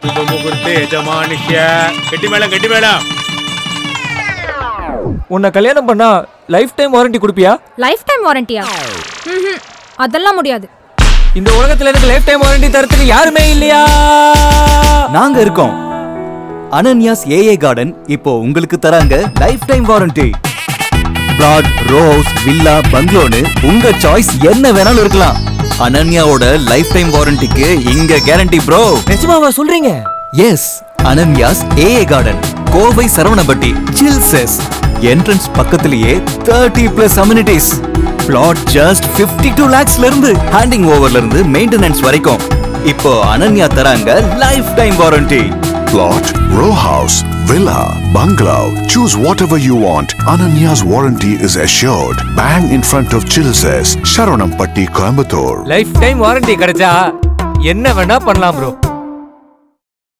முகூர்த்தே யஜமானிஷ்ய கெட்டி மேளம் கெட்டி மேளம் உன்னை கல்யாணம் பண்ணா லைஃப் டைம் வாரண்டி கொடுப்பியா லைஃப் டைம் வாரண்டியா ம்ஹும். அதெல்லாம் முடியாது இந்த உலகத்துல எனக்கு லைஃப் டைம் வாரண்டி தரத்துக்கு யாருமே இல்லையா நாங்க இருக்கோம் அனன்யாஸ் ஏஏ கார்டன் இப்போ உங்களுக்கு தராங்க lifetime warranty plot rows villa பங்களோன்னு உங்க சாய்ஸ் என்ன வேணாலும் இருக்கலாம் அனன்யாவோட லைஃப் டைம் வாரண்டிக்கு இங்க கேரண்டி ப்ரோ நிஜமாவா சொல்றீங்க yes Ananya's AA garden Kovai Saravanapatti Chil SEZ entrance பக்கத்திலேயே thirty plus amenities plot just 52 two லேக்ஸ்ல இருந்து ஹேண்டிங் ஓவர்ல இருந்து மெயின்டெனன்ஸ் வரைக்கும் இப்போ அனன்யா தராங்க lifetime warranty Plot, row house, villa, bungalow. Choose whatever you want. Ananya's warranty is assured. Bang in front of Chilses, Sharanam Patti, Coimbatore. Lifetime warranty கிடைச்சா என்ன வேணா பண்ணலாம் ப்ரோ